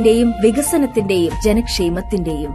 വികസനത്തിന്റെയും വികസനത്തിന്റെയും ജനക്ഷേമത്തിന്റെയും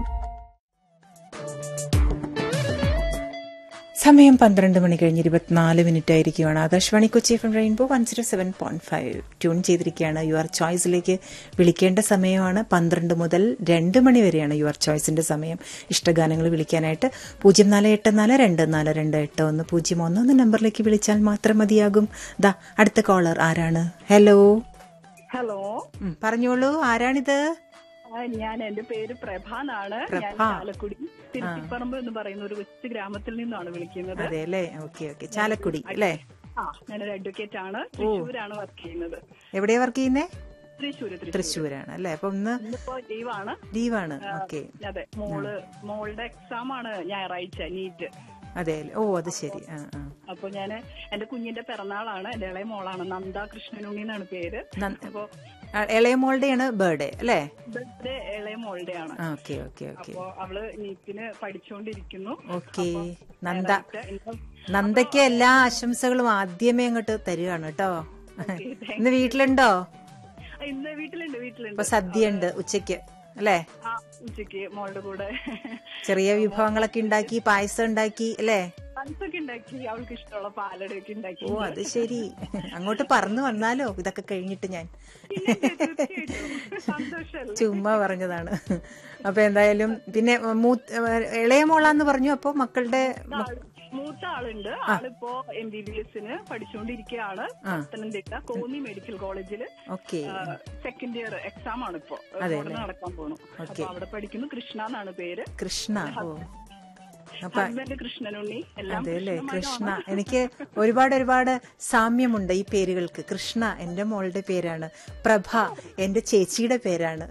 സമയം പന്ത്രണ്ട് മണി കഴിഞ്ഞ് ഇരുപത്തിനാല് മിനിറ്റ് ആയിരിക്കുകയാണ് Akashvani Kochi F M rainbow one zero seven point five tune ചെയ്തിരിക്കുകയാണ് യുവർ ചോയ്സിലേക്ക് വിളിക്കേണ്ട സമയമാണ് പന്ത്രണ്ട് മുതൽ രണ്ട് മണി വരെയാണ് യുവർ ചോയ്സിന്റെ സമയം ഇഷ്ടഗാനങ്ങൾ വിളിക്കാനായിട്ട് പൂജ്യം നാല് എട്ട് നാല് രണ്ട് നാല് രണ്ട് എട്ട് ഒന്ന് പൂജ്യം ഒന്ന് ഒന്ന് നമ്പറിലേക്ക് വിളിച്ചാൽ മാത്രം മതിയാകും ദാ അടുത്ത കോളർ ആരാണ് ഹലോ ഹലോ ഉം, പറഞ്ഞോളൂ ആരാണിത് ആ, ഞാൻ എന്റെ പേര് പ്രഭ എന്നാണ് ഞാൻ പ്രഭ. ചാലക്കുടി തിരുത്തിപ്പറമ്പ് എന്ന് പറയുന്ന ഒരു കൊച്ചു ഗ്രാമത്തിൽ നിന്നാണ് വിളിക്കുന്നത് അതെ അല്ലേ ഓക്കെ ഓക്കെ ചാലക്കുടി അല്ലേ ആ ഞാനൊരു അഡ്വക്കേറ്റ് ആണ് തൃശ്ശൂരാണ് വർക്ക് ചെയ്യുന്നത് എവിടെയാ വർക്ക് ചെയ്യുന്നേ തൃശ്ശൂര് തൃശ്ശൂർ തൃശ്ശൂരാണ് അല്ലേ അപ്പൊ ഇന്ന് ഇന്നിപ്പോ ലീവാണ് ലീവാണ് ഓക്കെ അതെ മോള് മോളുടെ എക്സാം ആണ് ഞായറാഴ്ച നീറ്റ് അതെ അല്ലേ ഓ അത് ശരി ആ ആ അപ്പൊ ഞാൻ എന്റെ കുഞ്ഞിന്റെ പിറന്നാളാണ് എന്റെ ഇളയ മോളാണ് നന്ദ കൃഷ്ണനുണ്ണി എന്നാണ് പേര് നന്ദ- അപ്പൊ ആ, ഇളയ മോളുടെയാണ് ബർത്ത്ഡേ അല്ലേ ബർത്ത്ഡേ ഇളയ മോളുടെ ആണ് ഓക്കെ ഓക്കെ ഓക്കെ അപ്പൊ അവള് നീറ്റിന് പഠിച്ചുകൊണ്ടിരിക്കുന്നു ഓക്കെ നന്ദ ഞായറാഴ്ച ഇന്ന് നന്ദയ്ക്ക് എല്ലാ ആശംസകളും ആദ്യമേ അങ്ങോട്ട് തരികയാണ് കേട്ടോ thank ഇന്ന് വീട്ടിലുണ്ടോ ഇന്ന് വീട്ടിലുണ്ട് വീട്ടിലുണ്ട് ഇപ്പൊ സദ്യ ഉണ്ട് ഉച്ചയ്ക്ക് അല്ലേ ആ ഉച്ചക്ക് മോളുടെ കൂടെ ചെറിയ വിഭവങ്ങളൊക്കെ ഉണ്ടാക്കി പായസം ഉണ്ടാക്കി അല്ലേ പൾസൊക്കെ ഉണ്ടാക്കി അവൾക്ക് ഇഷ്ടമുള്ള പാലടയൊക്കെ ഉണ്ടാക്കി ഓ അത് ശരി അങ്ങോട്ട് പറന്നു വന്നാലോ ഇതൊക്കെ കഴിഞ്ഞിട്ട് ഞാൻ പിന്നെ തീർച്ചയായിട്ടും സന്തോഷല്ലേ ചുമ്മാ പറഞ്ഞതാണ് അപ്പൊ എന്തായാലും പിന്നെ മൂത്ത് ഇളയ മോളാന്ന് പറഞ്ഞു അപ്പൊ മക്കളുടെ ആള് മൂത്ത ആളുണ്ട് ആളിപ്പോ എം ബി ബി എസിന് പഠിച്ചുകൊണ്ടിരിക്കുകയാണ് പത്തനംതിട്ട കോന്നി മെഡിക്കൽ കോളേജിൽ ഓക്കെ സെക്കൻഡ് ഇയർ എക്സാം ആണ് ഇപ്പോ ഉടനെ നടക്കാൻ പോണു അപ്പൊ അവിടെ പഠിക്കുന്നു കൃഷ്ണ എന്നാണ് പേര് കൃഷ്ണ ഓ അപ്പൊ ഹസ്ബൻഡ് കൃഷ്ണനുണ്ണി എല്ലാം അതെ അല്ലേ കൃഷ്ണമയമാണ്. കൃഷ്ണ എനിക്ക് ഒരുപാട് ഒരുപാട് സാമ്യമുണ്ട് ഈ പേരുകൾക്ക് കൃഷ്ണ എന്റെ മോളുടെ പേരാണ് പ്രഭ എന്റെ ചേച്ചിയുടെ പേരാണ്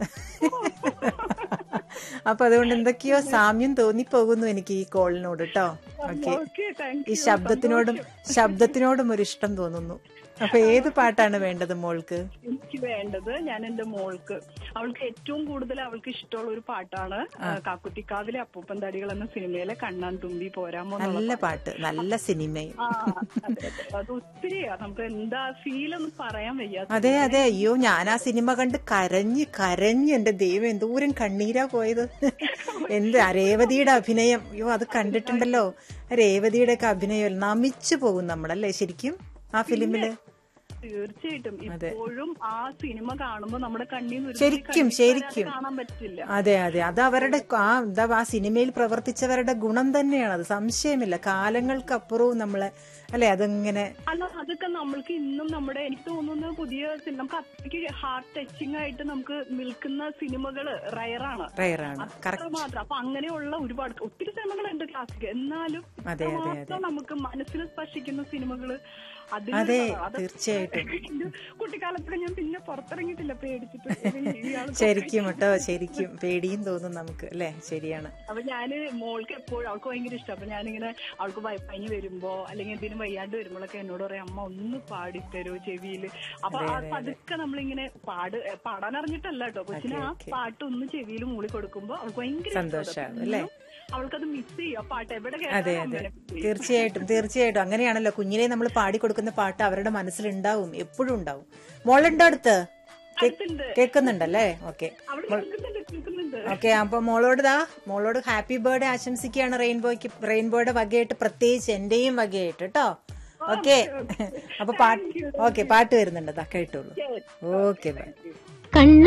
അപ്പൊ അതുകൊണ്ട് എന്തൊക്കെയോ സാമ്യം തോന്നിപ്പോകുന്നു എനിക്ക് ഈ കോളിനോട് കേട്ടോ ഓക്കെ Okay, thank ഈ you. ശബ്ദത്തിനോടും ശബ്ദത്തിനോടും ഒരു ഇഷ്ടം തോന്നുന്നു അപ്പൊ ഏത് പാട്ടാണ് വേണ്ടത് മോൾക്ക് എനിക്ക് വേണ്ടത് ഞാൻ എന്റെ മോൾക്ക് അവൾക്ക് ഏറ്റവും കൂടുതൽ അവൾക്ക് ഇഷ്ടമുള്ള ഒരു പാട്ടാണ് കാക്കുത്തിക്കാവിലെ അപ്പൂപ്പൻ തടികൾ എന്ന സിനിമയിലെ കണ്ണാൻ തുമ്പി പോരാമോ എന്നുള്ള നല്ല പാട്ട് നല്ല സിനിമയും ആ, അതെ, അതെ. അത് ഒത്തിരിയാ നമുക്ക് എന്താ ഫീൽ ഒന്ന് പറയാൻ വയ്യ അതെ അതെ അയ്യോ ഞാൻ ആ സിനിമ കണ്ട് കരഞ്ഞ് കരഞ്ഞ് എന്റെ ദൈവം എന്തോരം കണ്ണീരാ പോയത് എന്ത് ആ രേവതിയുടെ അഭിനയം അയ്യോ അത് കണ്ടിട്ടുണ്ടല്ലോ ആ രേവതിയുടെ ഒക്കെ അഭിനയം നമിച്ചു പോകും നമ്മളല്ലേ ശരിക്കും ആ ഫിലിമില് തീർച്ചയായിട്ടും ഇപ്പോഴും ആ സിനിമ കാണുമ്പോ നമ്മുടെ കണ്ണീന്ന് ഒരു ശരിക്കും കണ്ണീര് ശരിക്കും വരാതെ കാണാൻ പറ്റില്ല അതെ അതെ അത് അവരുടെ ആ എന്താ ആ സിനിമയിൽ പ്രവർത്തിച്ചവരുടെ ഗുണം തന്നെയാണ് അത് സംശയമില്ല കാലങ്ങൾക്കപ്പുറവും നമ്മളെ അല്ലെ അതിങ്ങനെ അല്ല അതൊക്കെ നമ്മൾക്ക് ഇന്നും നമ്മുടെ എനിക്ക് തോന്നുന്നു പുതിയ സിനിമ നമുക്ക് അത്രയ്ക്ക് ഹാർട്ട് ടച്ചിങ് ആയിട്ട് നമുക്ക് നിൽക്കുന്ന സിനിമകള് റയറാണ് റയറാണ് അത്ര മാത്രം അപ്പൊ അങ്ങനെയുള്ള ഒരുപാട് ഒത്തിരി സിനിമകളുണ്ട് ക്ലാസിക് എന്നാലും അതെ, അതെ, മാത്രം നമുക്ക് മനസ്സിൽ സ്പർശിക്കുന്ന സിനിമകള് അതിന് അതെ, അത് തീർച്ചയായിട്ടും. എന്റെ കുട്ടിക്കാലത്തൊക്കെ ഞാൻ പിന്നെ പുറത്തിറങ്ങിയിട്ടില്ല പേടിച്ചിട്ട് ഇയാള് ശരിക്കും കേട്ടോ ശരിക്കും പേടിയും തോന്നും നമുക്ക് അല്ലെ ശരിയാണ് അപ്പൊ ഞാന് മോൾക്ക് എപ്പോഴും അവൾക്ക് ഭയങ്കര ഇഷ്ടം അപ്പൊ ഞാനിങ്ങനെ അവൾക്ക് വയ- പനി വരുമ്പോ അല്ലെങ്കിൽ എന്തെങ്കിലും വയ്യാണ്ട് വരുമ്പോഴൊക്കെ എന്നോട് പറയാം അമ്മ ഒന്ന് പാടിത്തരോ ചെവിയില് അപ്പൊ ആ പതുക്കെ നമ്മളിങ്ങനെ പാട് ഏ, പാടാൻ അറിഞ്ഞിട്ടല്ല കേട്ടോ കൊച്ചിന് ആ പാട്ട് ഒന്ന് ചെവിയിൽ മൂളി കൊടുക്കുമ്പോ അവൾക്ക് ഭയങ്കര ഇഷ്ടം. സന്തോഷാവും അല്ലേ അവൾക്കത് മിസ് ചെയ്യും ആ പാട്ട് എവിടെ അതെ കേട്ടാലും അതെ അമ്മേനെ miss ചെയ്യും. തീർച്ചയായിട്ടും തീർച്ചയായിട്ടും അങ്ങനെയാണല്ലോ കുഞ്ഞിനെ നമ്മൾ പാടിക്കൊടുക്കുന്ന പാട്ട് അവരുടെ മനസ്സിലുണ്ടാവും എപ്പോഴും ഉണ്ടാവും മോളുണ്ടോ അടുത്ത് കേ- അടുത്തുണ്ട്. കേൾക്കുന്നുണ്ടല്ലേ ഓക്കെ അവള് കേൾക്കുന്നുണ്ട് കേൾക്കുന്നുണ്ട് ഓക്കെ അപ്പൊ മോളോട് ദാ മോളോട് ഹാപ്പി ബർത്ത്ഡേ ആശംസിക്കുകയാണ് റെയിൻബോയ്ക്ക് റെയിൻബോയുടെ വകയായിട്ട് പ്രത്യേകിച്ച് എന്റെയും വകയായിട്ട് കേട്ടോ ഓക്കെ അപ്പൊ പാട്ട് ഓക്കെ പാട്ട് വരുന്നുണ്ട് ദാ കേട്ടോളൂ ഓക്കെ ബൈ കണ്ണ